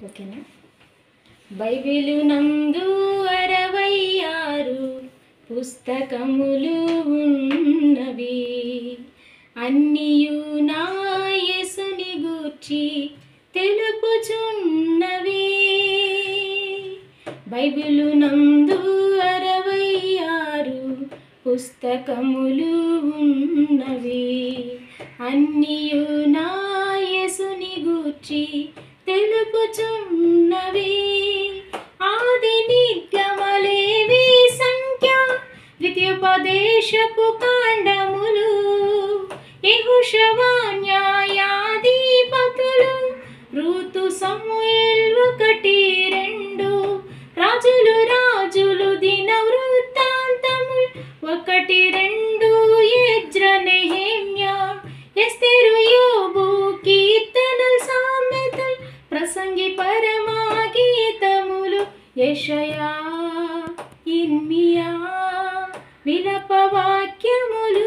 ఓకేనా బైబిలు నందు అరవై ఆరు పుస్తకములు ఉన్నవి అన్నియు నా యేసుని గూర్చి తెలుపుచున్నవి బైబిలు నందు అరవై ఆరు పుస్తకములు ఉన్నవి అన్నియు నా యేసుని గూర్చి తెలుపుచున్నవి ఆది నిగమలేవి సంఖ్య ద్వితీయోపదేశపు కాండములు యెహోషువ న్యాయాధిపతులు ఋతు సమూయేల్ ఒకటి రెండు రాజులు రాజులు దిన వృత్తాంతములు ఒకటి రెండు ఎజ్ర నెహెమ్యా ఎస్తేరు యోబు కీర్తనలు సామెతలు ప్రసంగి పరమా గీతములు యెషయా ఇర్మియా విలప వాక్యములు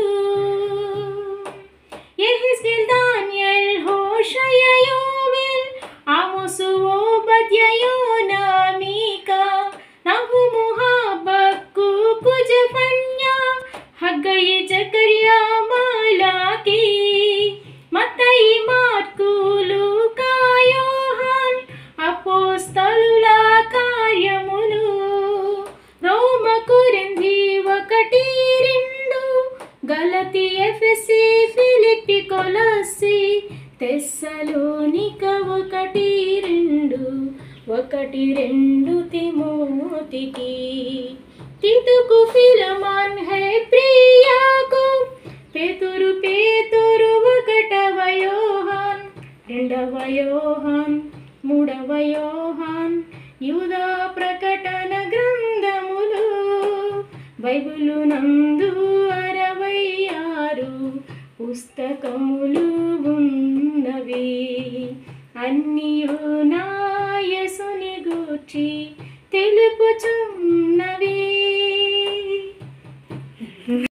యెహెజ్కేల్ దానియేల్ హోషయ యోవేల్ ఆమోసు ఓబద్య యోనా మీకా నహుము హబక్కు కుజఫన్యా హగ్గయి జకర్యా మాలాకి మత్తయి మార్కు లూకా యోహాన్ అపోస్తలుల కార్యములు రోమ కొరింథీ ఒకటి రెండు గలతి ఎఫెసి ఫిలిప్పి కొలసి తెస్సలోనిక ఒకటి రెండు ఒకటి రెండు తిమోతికి తితుకు ఫిలమాన్ హై ప్రియాకు పేతురు పేతురు ఒకటవ యోహాన్ రెండవ యోహాన్ మూడవ యోహాన్ యూదా ప్రకటన గ్రంథములు బైబిలు నందు అరవై ఆరు పుస్తకములు ఉన్నవి అన్నియు నా యేసుని గూర్చి తెలుపుచున్నవి